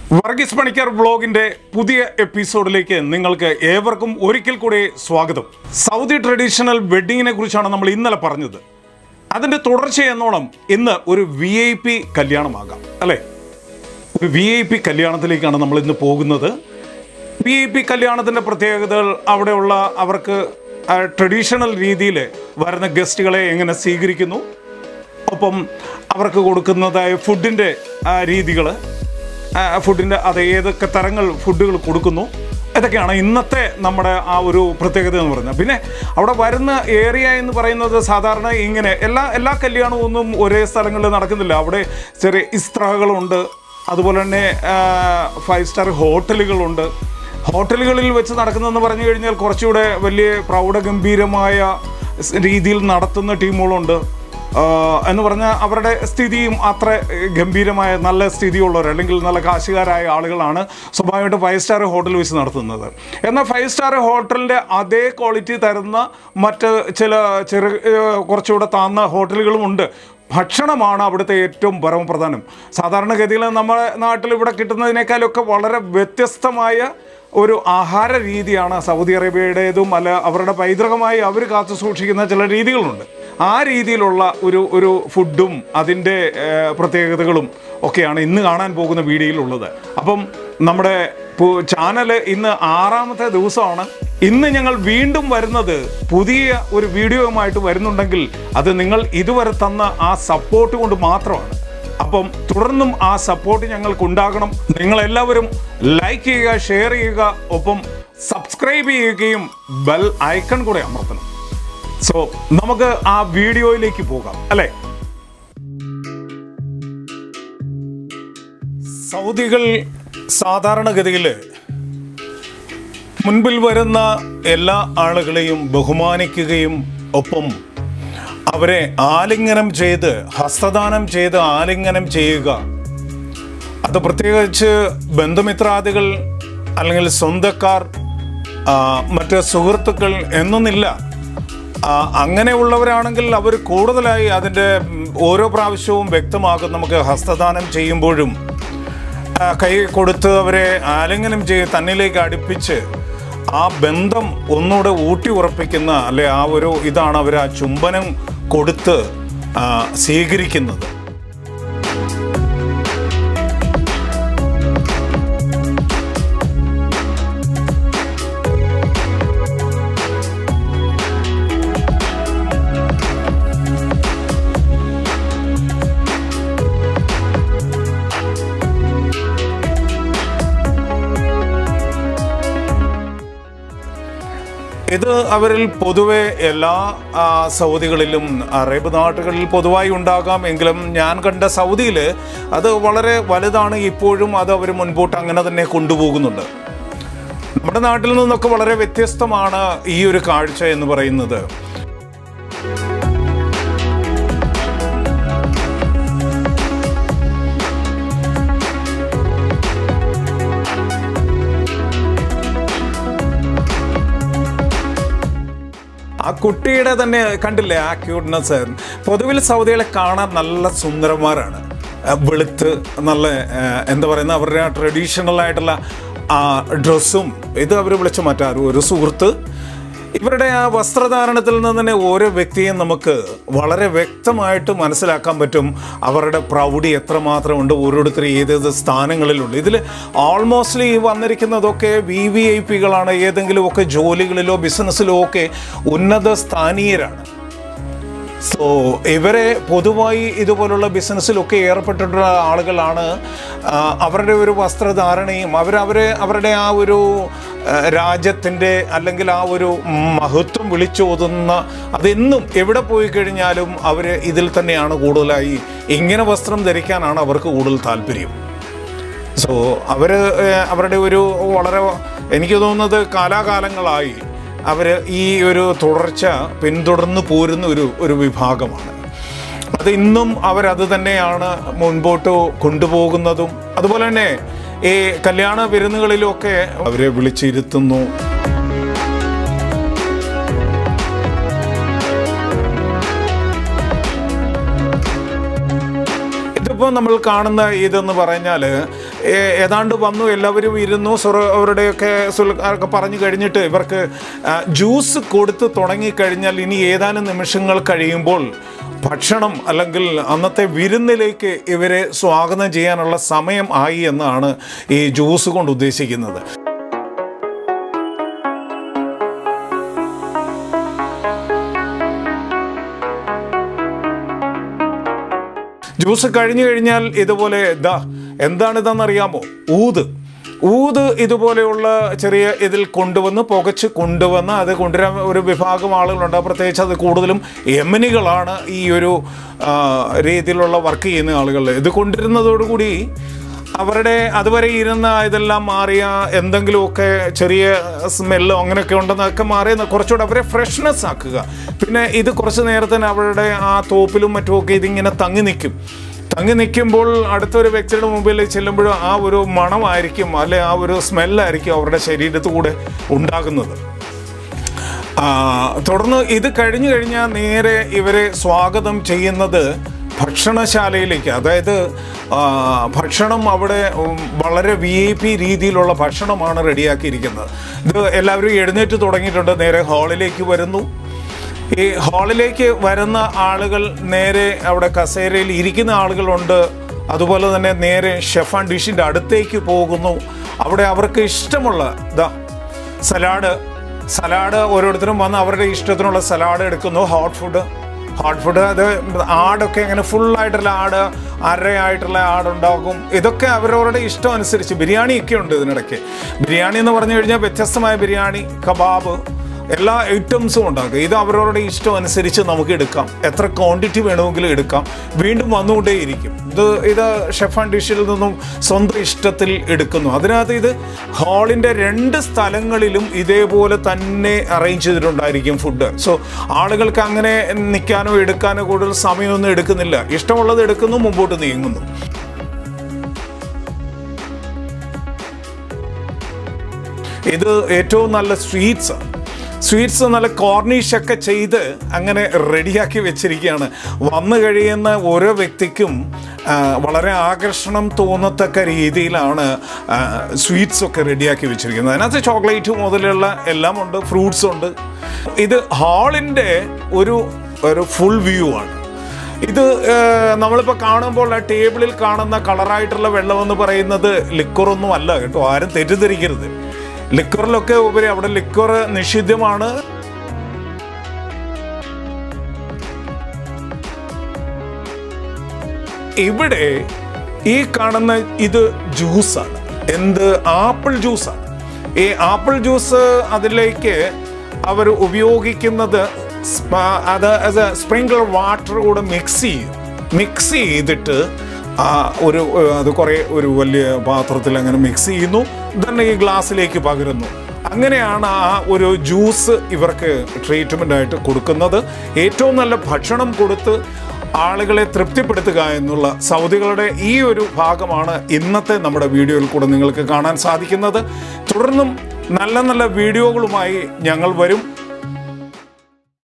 വർഗീസ് പണിക്കർ വ്ളോഗിന്റെ പുതിയ എപ്പിസോഡിലേക്ക് നിങ്ങൾക്ക് ഏവർക്കും ഒരിക്കൽ കൂടി സ്വാഗതം സൗദി ട്രഡീഷണൽ വെഡ്ഡിങ്ങിനെ കുറിച്ചാണ് നമ്മൾ ഇന്നലെ പറഞ്ഞത് അതിന്റെ തുടർച്ച എന്നോണം ഇന്ന് ഒരു വി ഐ പി കല്യാണമാകാം അല്ലേ ഒരു വി ഐ പി കല്യാണത്തിലേക്കാണ് നമ്മൾ ഇന്ന് പോകുന്നത് വി ഐ പി കല്യാണത്തിൻ്റെ പ്രത്യേകതകൾ അവിടെയുള്ള അവർക്ക് ട്രഡീഷണൽ രീതിയിൽ വരുന്ന ഗസ്റ്റുകളെ എങ്ങനെ സ്വീകരിക്കുന്നു ഒപ്പം അവർക്ക് കൊടുക്കുന്നതായ ഫുഡിൻ്റെ രീതികൾ ഫുഡിൻ്റെ അത് ഏതൊക്കെ തരങ്ങൾ ഫുഡുകൾ കൊടുക്കുന്നു ഇതൊക്കെയാണ് ഇന്നത്തെ നമ്മുടെ ആ ഒരു പ്രത്യേകത എന്ന് പറയുന്നത് പിന്നെ അവിടെ വരുന്ന ഏരിയ എന്ന് പറയുന്നത് സാധാരണ ഇങ്ങനെ എല്ലാ എല്ലാ കല്യാണവും ഒന്നും ഒരേ സ്ഥലങ്ങളിൽ നടക്കുന്നില്ല അവിടെ ചെറിയ ഇസ്ത്രകളുണ്ട് അതുപോലെ തന്നെ ഫൈവ് സ്റ്റാർ ഹോട്ടലുകളുണ്ട് ഹോട്ടലുകളിൽ വെച്ച് നടക്കുന്നതെന്ന് പറഞ്ഞു കഴിഞ്ഞാൽ കുറച്ചുകൂടെ വലിയ പ്രൗഢഗംഭീരമായ സ് രീതിയിൽ നടത്തുന്ന ടീമുകളുണ്ട് ആഹ് എന്ന് പറഞ്ഞാൽ അവരുടെ സ്ഥിതിയും അത്ര ഗംഭീരമായ നല്ല സ്ഥിതിയുള്ളവർ അല്ലെങ്കിൽ നല്ല കാശുകാരായ ആളുകളാണ് സ്വാഭാവികമായിട്ട് ഫൈവ് സ്റ്റാർ ഹോട്ടൽ വെച്ച് നടത്തുന്നത് എന്നാൽ ഫൈവ് സ്റ്റാർ ഹോട്ടലിൻ്റെ അതേ ക്വാളിറ്റി തരുന്ന മറ്റ് ചില ചെറു ഏഹ് കുറച്ചുകൂടെ താന്ന ഹോട്ടലുകളുമുണ്ട് ഭക്ഷണമാണ് അവിടുത്തെ ഏറ്റവും പരമപ്രധാനം സാധാരണഗതിയിൽ നമ്മുടെ നാട്ടിൽ ഇവിടെ കിട്ടുന്നതിനേക്കാളൊക്കെ വളരെ വ്യത്യസ്തമായ ഒരു ആഹാര രീതിയാണ് സൗദി അറേബ്യയുടേതും അല്ല അവരുടെ പൈതൃകമായി അവർ കാത്തു സൂക്ഷിക്കുന്ന ചില രീതികളുണ്ട് ആ രീതിയിലുള്ള ഒരു ഒരു ഫുഡും അതിൻ്റെ ഏഹ്, പ്രത്യേകതകളും ഒക്കെയാണ് ഇന്ന് കാണാൻ പോകുന്ന വീഡിയോയിലുള്ളത് അപ്പം നമ്മുടെ ചാനൽ ഇന്ന് ആറാമത്തെ ദിവസമാണ് ഇന്ന് ഞങ്ങൾ വീണ്ടും വരുന്നത് പുതിയ ഒരു വീഡിയോയുമായിട്ട് വരുന്നുണ്ടെങ്കിൽ അത് നിങ്ങൾ ഇതുവരെ തന്ന ആ സപ്പോർട്ട് കൊണ്ട് മാത്രമാണ് അപ്പം തുടർന്നും ആ സപ്പോർട്ട് ഞങ്ങൾക്ക് ഉണ്ടാകണം നിങ്ങളെല്ലാവരും ലൈക്ക് ചെയ്യുക ഷെയർ ചെയ്യുക ഒപ്പം സബ്സ്ക്രൈബ് ചെയ്യുകയും ബെൽ ഐക്കൺ കൂടെ അമർത്തണം സോ നമുക്ക് ആ വീഡിയോയിലേക്ക് പോകാം അല്ലേ സൗദികൾ സാധാരണഗതിയിൽ മുൻപിൽ വരുന്ന എല്ലാ ആളുകളെയും ബഹുമാനിക്കുകയും ഒപ്പം അവരെ ആലിംഗനം ചെയ്ത് ഹസ്തദാനം ചെയ്ത് ആലിംഗനം ചെയ്യുക അത് പ്രത്യേകിച്ച് ബന്ധുമിത്രാദികൾ അല്ലെങ്കിൽ സ്വന്തക്കാർ ആ, മറ്റ് സുഹൃത്തുക്കൾ എന്നൊന്നില്ല ആ, അങ്ങനെയുള്ളവരാണെങ്കിൽ അവർ കൂടുതലായി അതിൻ്റെ ഉം, ഓരോ പ്രാവശ്യവും വ്യക്തമാക്കും നമുക്ക് ഹസ്തദാനം ചെയ്യുമ്പോഴും ആ, കൈ കൊടുത്ത് അവരെ ആലിംഗനം ചെയ്ത് തന്നിലേക്ക് അടുപ്പിച്ച് ആ ബന്ധം ഒന്നുകൂടെ ഊട്ടി ഉറപ്പിക്കുന്ന അല്ലെ ആ ഒരു ഇതാണ് അവർ ആ ചുംബനം കൊടുത്ത് ആ, സ്വീകരിക്കുന്നത് ഇത് അവരിൽ പൊതുവെ എല്ലാ ആ, സൗദികളിലും അറേബ്യ നാട്ടുകളിൽ പൊതുവായി ഉണ്ടാകാം എങ്കിലും ഞാൻ കണ്ട സൗദിയിൽ അത് വളരെ വലുതാണ് ഇപ്പോഴും അത് അവർ മുൻപോട്ട് അങ്ങനെ തന്നെ കൊണ്ടുപോകുന്നുണ്ട് നമ്മുടെ നാട്ടിൽ നിന്നൊക്കെ വളരെ വ്യത്യസ്തമാണ് ഈ ഒരു കാഴ്ച എന്ന് പറയുന്നത് ആ കുട്ടിയുടെ തന്നെ കണ്ടില്ലേ ആ ക്യൂട്ട്നെസ് പൊതുവിൽ സൗദികളെ കാണാൻ നല്ല സുന്ദരന്മാരാണ് ആ, വെളുത്ത് നല്ല ആ, എന്താ പറയുന്ന അവരുടെ ആ ട്രഡീഷണൽ ആയിട്ടുള്ള ആ ഡ്രസ്സും ഇത് അവർ വിളിച്ചു മാറ്റാറ് ഒരു സുഹൃത്ത് ഇവരുടെ ആ വസ്ത്രധാരണത്തിൽ നിന്ന് തന്നെ ഓരോ വ്യക്തിയും നമുക്ക് വളരെ വ്യക്തമായിട്ട് മനസ്സിലാക്കാൻ പറ്റും അവരുടെ പ്രൗഢി എത്രമാത്രം ഉണ്ട് ഓരോരുത്തരും ഏതേത് സ്ഥാനങ്ങളിലുണ്ട് ഇതിൽ ഓൾമോസ്റ്റ്ലി ഈ വന്നിരിക്കുന്നതൊക്കെ വി വി ഐ പികളാണ് ഏതെങ്കിലും ഒക്കെ ജോലികളിലോ ബിസിനസ്സിലോ ഒക്കെ ഉന്നത സ്ഥാനീയരാണ് സോ ഇവരെ പൊതുവായി ഇതുപോലുള്ള ബിസിനസ്സിലൊക്കെ ഏർപ്പെട്ടിട്ടുള്ള ആളുകളാണ് ആ, അവരുടെ ഒരു വസ്ത്രധാരണയും അവർ അവരെ അവരുടെ ആ ഒരു ആ, രാജ്യത്തിൻ്റെ അല്ലെങ്കിൽ ആ ഒരു മഹത്വം വിളിച്ചോതുന്ന അതെന്നും എവിടെ പോയി കഴിഞ്ഞാലും അവർ ഇതിൽ തന്നെയാണ് കൂടുതലായി ഇങ്ങനെ വസ്ത്രം ധരിക്കാനാണ് അവർക്ക് കൂടുതൽ താല്പര്യം സോ അവർ അവരുടെ ഒരു വളരെ എനിക്ക് തോന്നുന്നത് കാലാകാലങ്ങളായി അവർ ഈ ഒരു തുടർച്ച പിന്തുടർന്ന് പോരുന്ന ഒരു ഒരു വിഭാഗമാണ് അത് ഇന്നും അവരത് തന്നെയാണ് മുൻപോട്ട് കൊണ്ടുപോകുന്നതും അതുപോലെ തന്നെ ഈ കല്യാണ വിരുന്നുകളിലൊക്കെ അവരെ വിളിച്ചിരുത്തുന്നു ഇതിപ്പോൾ നമ്മൾ കാണുന്ന ഇതെന്ന് പറഞ്ഞാൽ ഏ- ഏതാണ്ട് വന്നു എല്ലാവരും ഇരുന്നു സുറ അവരുടെയൊക്കെ സുൽ- ഒക്കെ പറഞ്ഞു കഴിഞ്ഞിട്ട് ഇവർക്ക് ആ, ജ്യൂസ് കൊടുത്ത് തുടങ്ങിക്കഴിഞ്ഞാൽ ഇനി ഏതാനും നിമിഷങ്ങൾ കഴിയുമ്പോൾ ഭക്ഷണം അല്ലെങ്കിൽ അന്നത്തെ വിരുന്നിലേക്ക് ഇവരെ സ്വാഗതം ചെയ്യാനുള്ള സമയം ആയി എന്നാണ് ഈ ജ്യൂസ് കൊണ്ട് ഉദ്ദേശിക്കുന്നത് ജ്യൂസ് കഴിഞ്ഞു കഴിഞ്ഞാൽ ഇതുപോലെ ദാ എന്താണിതെന്നറിയാമോ ഊത് ഊത് ഇതുപോലെയുള്ള ചെറിയ ഇതിൽ കൊണ്ടുവന്ന് പുകച്ച് കൊണ്ടുവന്ന് അത് കൊണ്ടുവരാൻ ഒരു വിഭാഗം ആളുകളുണ്ട് പ്രത്യേകിച്ച് അത് കൂടുതലും യമനികളാണ് ഈ ഒരു ആ, രീതിയിലുള്ള വർക്ക് ചെയ്യുന്ന ആളുകൾ ഇത് കൊണ്ടുവരുന്നതോടുകൂടി അവരുടെ അതുവരെ ഇരുന്ന ഇതെല്ലാം മാറിയ എന്തെങ്കിലുമൊക്കെ ചെറിയ സ്മെല്ലോ അങ്ങനെയൊക്കെ ഉണ്ടെന്നൊക്കെ മാറി കുറച്ചുകൂടെ അവരെ ഫ്രഷ്നെസ് ആക്കുക പിന്നെ ഇത് കുറച്ച് നേരത്തിന് അവരുടെ ആ തോപ്പിലും മറ്റുമൊക്കെ ഇതിങ്ങനെ തങ്ങി നിൽക്കും തങ്ങി നിൽക്കുമ്പോൾ അടുത്തൊരു വ്യക്തിയുടെ മുമ്പിൽ ചെല്ലുമ്പോൾ ആ ഒരു മണമായിരിക്കും അല്ലെ ആ ഒരു സ്മെല്ലായിരിക്കും അവരുടെ ശരീരത്തു കൂടെ ഉണ്ടാകുന്നത് ആ, തുടർന്ന് ഇത് കഴിഞ്ഞു കഴിഞ്ഞാൽ നേരെ ഇവരെ സ്വാഗതം ചെയ്യുന്നത് ഭക്ഷണശാലയിലേക്ക് അതായത് ആ, ഭക്ഷണം അവിടെ ഉം, വളരെ വി ഐ പി രീതിയിലുള്ള ഭക്ഷണമാണ് റെഡിയാക്കിയിരിക്കുന്നത് ഇത് എല്ലാവരും എഴുന്നേറ്റ് തുടങ്ങിയിട്ടുണ്ട് നേരെ ഹാളിലേക്ക് വരുന്നു ഈ ഹാളിലേക്ക് വരുന്ന ആളുകൾ നേരെ അവിടെ കസേരയിൽ ഇരിക്കുന്ന ആളുകളുണ്ട് അതുപോലെ തന്നെ നേരെ ഷെഫ് ആൻഡ് ഡിഷിൻ്റെ അടുത്തേക്ക് പോകുന്നു അവിടെ അവർക്ക് ഇഷ്ടമുള്ള ഇതാ സലാഡ് സലാഡ് ഓരോരുത്തരും വന്ന് അവരുടെ ഇഷ്ടത്തിനുള്ള സലാഡ് എടുക്കുന്നു ഹോട്ട് ഫുഡ് ഹോട്ട് ഫുഡ് അത് ആടൊക്കെ ഇങ്ങനെ ഫുള്ളായിട്ടുള്ള ആട് അരയായിട്ടുള്ള ആടുണ്ടാകും ഇതൊക്കെ അവരവരുടെ ഇഷ്ടം അനുസരിച്ച് ബിരിയാണിയൊക്കെ ഉണ്ട് ഇതിനിടയ്ക്ക് ബിരിയാണി എന്ന് പറഞ്ഞു കഴിഞ്ഞാൽ വ്യത്യസ്തമായ ബിരിയാണി കബാബ് എല്ലാ ഐറ്റംസും ഉണ്ടാക്കുക ഇത് അവരവരുടെ ഇഷ്ടം അനുസരിച്ച് നമുക്ക് എടുക്കാം എത്ര ക്വാണ്ടിറ്റി വേണമെങ്കിലും എടുക്കാം വീണ്ടും വന്നുകൊണ്ടേയിരിക്കും ഇത് ഇത് ഷെഫ് ആൻഡ് ഡിഷിൽ നിന്നും സ്വന്തം ഇഷ്ടത്തിൽ എടുക്കുന്നു അതിനകത്ത് ഇത് ഹാളിൻ്റെ രണ്ട് സ്ഥലങ്ങളിലും ഇതേപോലെ തന്നെ അറേഞ്ച് ചെയ്തിട്ടുണ്ടായിരിക്കും ഫുഡ് സോ ആളുകൾക്ക് അങ്ങനെ നിൽക്കാനോ എടുക്കാനോ കൂടുതൽ സമയമൊന്നും എടുക്കുന്നില്ല ഇഷ്ടമുള്ളത് എടുക്കുന്നു മുമ്പോട്ട് നീങ്ങുന്നു ഇത് ഏറ്റവും നല്ല സ്വീറ്റ്സ് സ്വീറ്റ്സ് നല്ല കോർണിഷ് ഒക്കെ ചെയ്ത് അങ്ങനെ റെഡിയാക്കി വെച്ചിരിക്കുകയാണ് വന്നു കഴിയുന്ന ഓരോ വ്യക്തിക്കും ആ, വളരെ ആകർഷണം തോന്നത്തക്ക രീതിയിലാണ് സ്വീറ്റ്സ് ഒക്കെ റെഡിയാക്കി വെച്ചിരിക്കുന്നത് അതിനകത്ത് ചോക്ലേറ്റ് മുതലുള്ള എല്ലാം ഉണ്ട് ഫ്രൂട്ട്സ് ഉണ്ട് ഇത് ഹാളിൻ്റെ ഒരു ഒരു ഫുൾ വ്യൂ ആണ് ഇത് ഏഹ്, നമ്മളിപ്പോൾ കാണുമ്പോൾ ആ ടേബിളിൽ കാണുന്ന കളറായിട്ടുള്ള വെള്ളമെന്ന് പറയുന്നത് ലിക്വറൊന്നും അല്ല കേട്ടോ ആരും തെറ്റിദ്ധരിക്കരുത് ലിക്വറിലൊക്കെ ഉപരി അവിടെ ലിക്വർ നിഷിദ്ധമാണ് ഇവിടെ ഈ കാണുന്ന ഇത് ജ്യൂസാണ് എന്ത് ആപ്പിൾ ജ്യൂസാണ് ഈ ആപ്പിൾ ജ്യൂസ് അതിലേക്ക് അവർ ഉപയോഗിക്കുന്നത് സ്പ- അത് അത് സ്പ്രിങ്കിൾ വാട്ടർ കൂടെ മിക്സ് ചെയ്യും മിക്സ് ചെയ്തിട്ട് ആ ഒരു ഏഹ്, അത് കുറേ ഒരു വലിയ പാത്രത്തിൽ അങ്ങനെ മിക്സ് ചെയ്യുന്നു തന്നെ ഈ ഗ്ലാസ്സിലേക്ക് പകരുന്നു അങ്ങനെയാണ് ആ ഒരു ജ്യൂസ് ഇവർക്ക് ട്രീറ്റ്മെൻ്റ് ആയിട്ട് കൊടുക്കുന്നത് ഏറ്റവും നല്ല ഭക്ഷണം കൊടുത്ത് ആളുകളെ തൃപ്തിപ്പെടുത്തുക എന്നുള്ള സൗദികളുടെ ഈ ഒരു ഭാഗമാണ് ഇന്നത്തെ നമ്മുടെ വീഡിയോയിൽ കൂടെ നിങ്ങൾക്ക് കാണാൻ സാധിക്കുന്നത് തുടർന്നും നല്ല നല്ല വീഡിയോകളുമായി ഞങ്ങൾ വരും